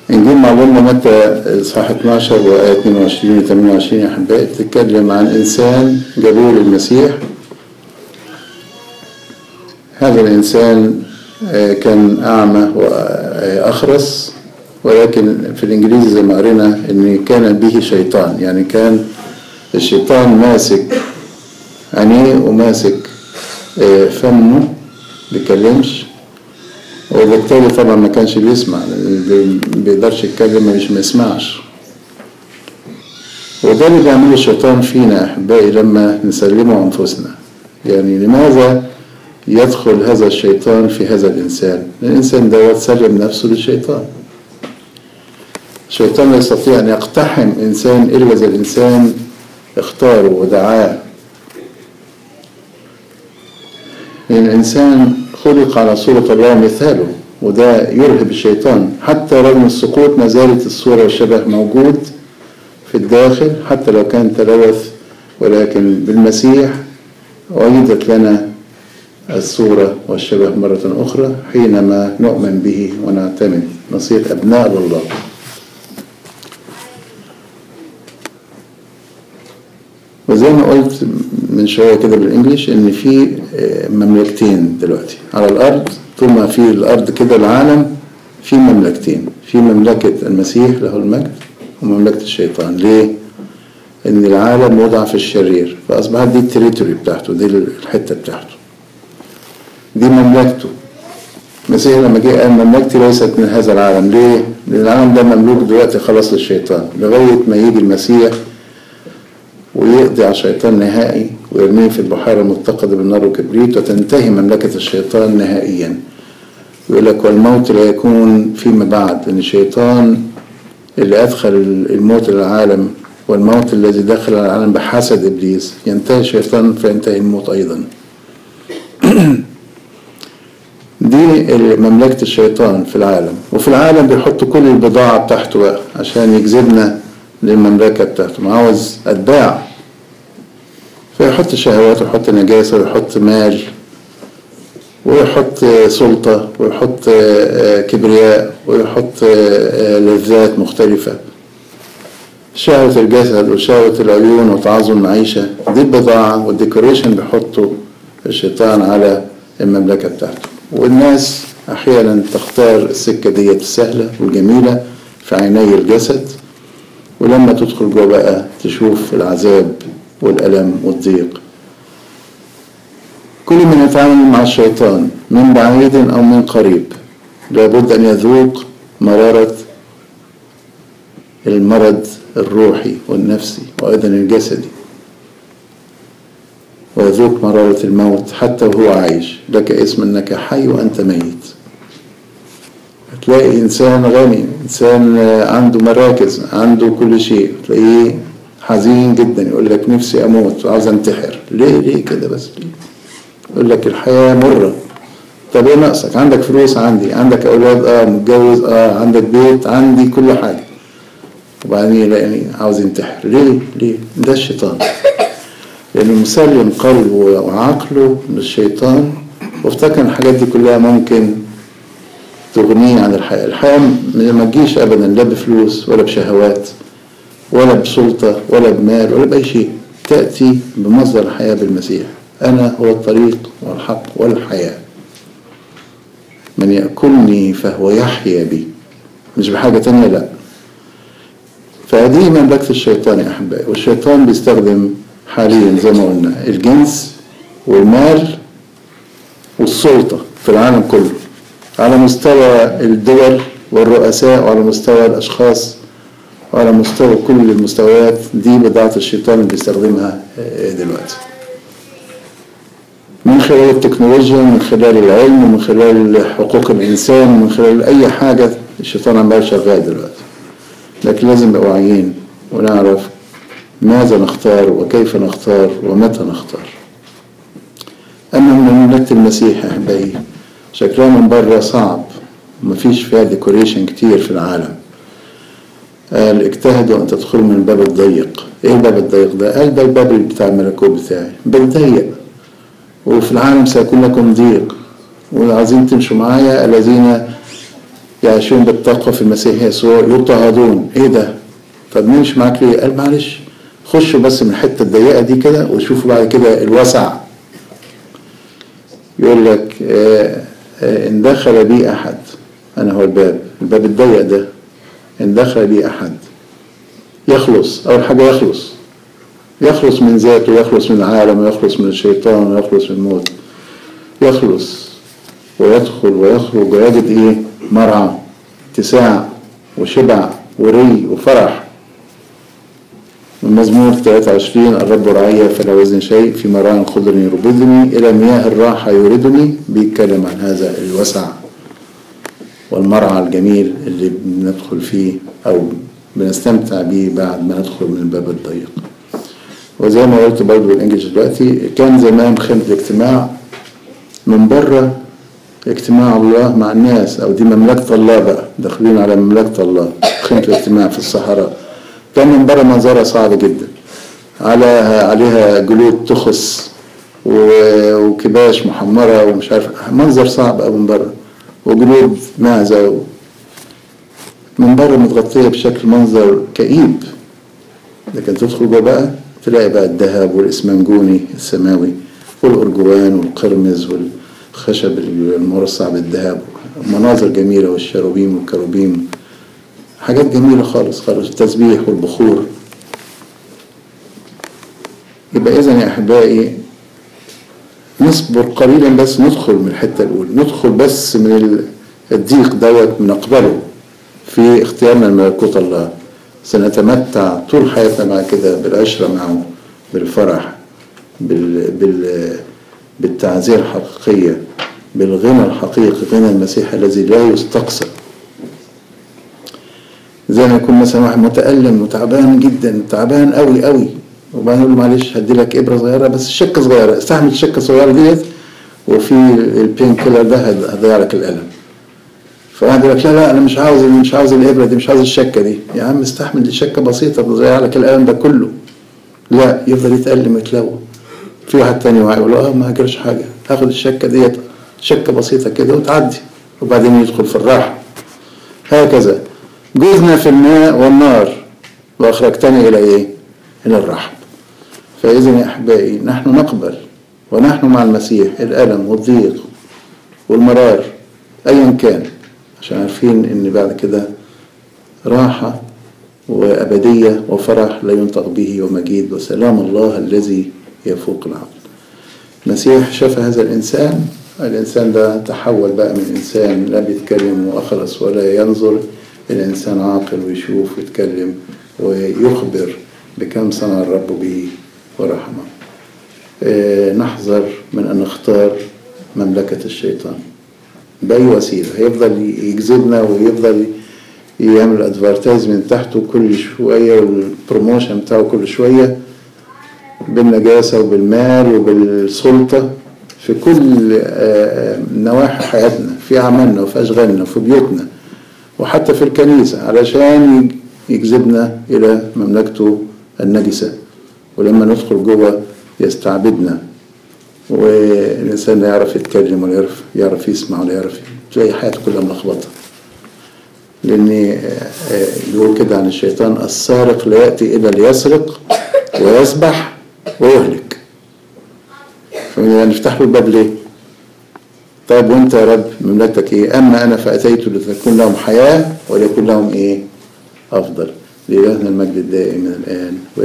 إنجيل معلومنا متى إصحاح 12 وآية 22 و 28 يا أحبائي بتتكلم عن إنسان جابوه للمسيح هذا الإنسان آه، كان أعمى وأخرس ولكن في الإنجليزي زي ما قرينا إن كان به شيطان يعني كان الشيطان ماسك عينيه وماسك آه، فمه بيكلمش وبالتالي طبعا ما كانش بيسمع لأن بيقدرش يتكلم مش ما يسمعش وده اللي بيعمله الشيطان فينا أحبائي لما نسلمه أنفسنا يعني لماذا يدخل هذا الشيطان في هذا الإنسان الإنسان دوت سلم نفسه للشيطان الشيطان لا يستطيع أن يقتحم إنسان إلا إذا الإنسان اختاره ودعاه لأن الإنسان خلق على صورة الله مثاله وده يرهب الشيطان حتى رغم السقوط ما زالت الصورة والشبه موجود في الداخل حتى لو كان تلوث ولكن بالمسيح وجدت لنا الصورة والشبه مرة أخرى حينما نؤمن به ونعتمد نصير أبناء لله وزي ما قلت من شوية كده بالإنجليش إن في مملكتين دلوقتي على الأرض طول ما في الأرض كده العالم في مملكتين في مملكة المسيح له المجد ومملكة الشيطان ليه؟ إن العالم وضع في الشرير فأصبحت دي التريتوري بتاعته دي الحتة بتاعته دي مملكته المسيح لما جه قال مملكتي ليست من هذا العالم ليه؟ لأن العالم ده مملوك دلوقتي خلاص للشيطان لغاية ما يجي المسيح ويقضي على الشيطان نهائي ويرميه في البحيرة المتقدة بالنار وكبريت وتنتهي مملكة الشيطان نهائيا يقول لك والموت لا يكون فيما بعد لأن الشيطان اللي أدخل الموت للعالم والموت الذي دخل العالم بحسد إبليس ينتهي الشيطان فينتهي الموت أيضا دي مملكة الشيطان في العالم وفي العالم بيحط كل البضاعة بتاعته بقى عشان يجذبنا للمملكة بتاعته ما عاوز أتباع فيحط شهوات ويحط نجاسة ويحط مال ويحط سلطة ويحط كبرياء ويحط لذات مختلفة شهوة الجسد وشهوة العيون وتعظم المعيشة دي البضاعة والديكوريشن بيحطه الشيطان على المملكة بتاعته والناس أحيانا تختار السكة ديت السهلة والجميلة في عيني الجسد ولما تدخل جوه بقى تشوف العذاب والألم والضيق كل من يتعامل مع الشيطان من بعيد أو من قريب لابد أن يذوق مرارة المرض الروحي والنفسي وأيضا الجسدي ويذوق مرارة الموت حتى وهو عايش لك اسم أنك حي وأنت ميت تلاقي إنسان غني إنسان عنده مراكز عنده كل شيء تلاقيه حزين جدا يقول لك نفسي أموت وعاوز أنتحر ليه ليه كده بس ليه يقول لك الحياة مرة طب ايه ناقصك عندك فلوس عندي عندك أولاد اه متجوز اه عندك بيت عندي كل حاجة وبعدين يلاقيني عاوز ينتحر ليه ليه ده الشيطان لأنه مسلم قلبه وعقله للشيطان وافتكر الحاجات دي كلها ممكن تغنيه عن الحياة الحياة ما تجيش أبدا لا بفلوس ولا بشهوات ولا بسلطة ولا بمال ولا بأي شيء تأتي بمصدر الحياة بالمسيح أنا هو الطريق والحق والحياة من يأكلني فهو يحيا بي مش بحاجة تانية لا فهذه مملكة الشيطان يا أحبائي والشيطان بيستخدم حاليا زي ما قلنا الجنس والمال والسلطة في العالم كله على مستوى الدول والرؤساء وعلى مستوى الأشخاص وعلى مستوى كل المستويات دي بضاعة الشيطان اللي بيستخدمها دلوقتي من خلال التكنولوجيا من خلال العلم ومن خلال حقوق الإنسان ومن خلال أي حاجة الشيطان عمال شغال دلوقتي لكن لازم نبقى واعيين ونعرف ماذا نختار وكيف نختار ومتى نختار أما من مملكة المسيح يا أحبائي شكلها من بره صعب مفيش فيها ديكوريشن كتير في العالم قال اجتهدوا أن تدخلوا من الباب الضيق إيه الباب الضيق ده؟ قال ده الباب بتاع الملكوت بتاعي باب ضيق وفي العالم سيكون لكم ضيق وعايزين تمشوا معايا الذين يعيشون بالتقوى في المسيح يسوع يضطهدون ايه ده طب نمشي معاك ليه قال معلش خشوا بس من الحته الضيقه دي كده وشوفوا بعد كده الوسع يقول لك آه آه ان دخل بي احد انا هو الباب الباب الضيق ده ان دخل بي احد يخلص اول حاجه يخلص يخلص من ذاته يخلص من العالم ويخلص من الشيطان ويخلص من الموت يخلص ويدخل ويخرج ويجد ايه مرعى اتساع وشبع وري وفرح من مزمور 23 الرب رعي فلا وزن شيء في مراء خضر يربدني إلى مياه الراحة يوردني بيتكلم عن هذا الوسع والمرعى الجميل اللي بندخل فيه أو بنستمتع بيه بعد ما ندخل من الباب الضيق وزي ما قلت برضه بالانجلش دلوقتي كان زمان خيمة الاجتماع من بره اجتماع الله مع الناس او دي مملكة الله بقى داخلين على مملكة الله خيمة الاجتماع في الصحراء كان من بره منظرها صعب جدا على عليها جلود تخص وكباش محمرة ومش عارف منظر صعب أوي من بره وجلود معزة و... من بره متغطية بشكل منظر كئيب لكن تدخل جوه بقى تلاقي بقى الذهب والإسمنجوني السماوي والأرجوان والقرمز والخشب المرصع بالذهب مناظر جميلة والشروبيم والكروبيم حاجات جميلة خالص خالص التسبيح والبخور يبقى إذا يا أحبائي نصبر قليلا بس ندخل من الحتة الأولى ندخل بس من الضيق دوت بنقبله في اختيارنا لملكوت الله سنتمتع طول حياتنا مع كده بالعشرة معه بالفرح بال... بال... بالتعزية الحقيقية بالغنى الحقيقي غنى المسيح الذي لا يستقصى زي ما يكون مثلا واحد متألم وتعبان جدا تعبان قوي قوي وبعدين يقول له معلش هدي لك ابره صغيره بس شكه صغيره استحمل الشكه الصغيره ديت وفي البين كيلر ده هيضيع لك الالم فواحد يقول لك لا لا انا مش عاوز مش عاوز الابره دي مش عاوز الشكه دي يا عم استحمل دي شكه بسيطه تضيع لك الالم ده كله لا يفضل يتألم يتلوى في واحد تاني يقول له اه ما هجرش حاجه هاخد الشكه ديت شكه بسيطه كده وتعدي وبعدين يدخل في الراحه هكذا جزنا في الماء والنار واخرجتني الى ايه؟ الى الرحب فاذا يا احبائي نحن نقبل ونحن مع المسيح الالم والضيق والمرار ايا كان عشان عارفين ان بعد كده راحه وابديه وفرح لا ينطق به ومجيد وسلام الله الذي يفوق العقل المسيح شاف هذا الانسان الانسان ده تحول بقى من انسان لا بيتكلم واخرس ولا ينظر الى انسان عاقل ويشوف ويتكلم ويخبر بكم صنع الرب به ورحمه آه نحذر من ان نختار مملكه الشيطان باي وسيله هيفضل يجذبنا ويفضل يعمل ادفرتايزمنت تحته كل شويه والبروموشن بتاعه كل شويه بالنجاسه وبالمال وبالسلطه في كل نواحي حياتنا في عملنا وفي اشغالنا وفي بيوتنا وحتى في الكنيسه علشان يجذبنا الى مملكته النجسه ولما ندخل جوه يستعبدنا والانسان لا يعرف يتكلم ولا يعرف يعرف يسمع ولا يعرف تلاقي حياته كلها ملخبطه لان يقول كده عن الشيطان السارق لا ياتي الا ليسرق ويسبح ويهلك فنفتح له الباب ليه؟ طيب وانت يا رب مملكتك ايه؟ اما انا فاتيت لتكون لهم حياه وليكون لهم ايه؟ افضل لإلهنا المجد الدائم من الان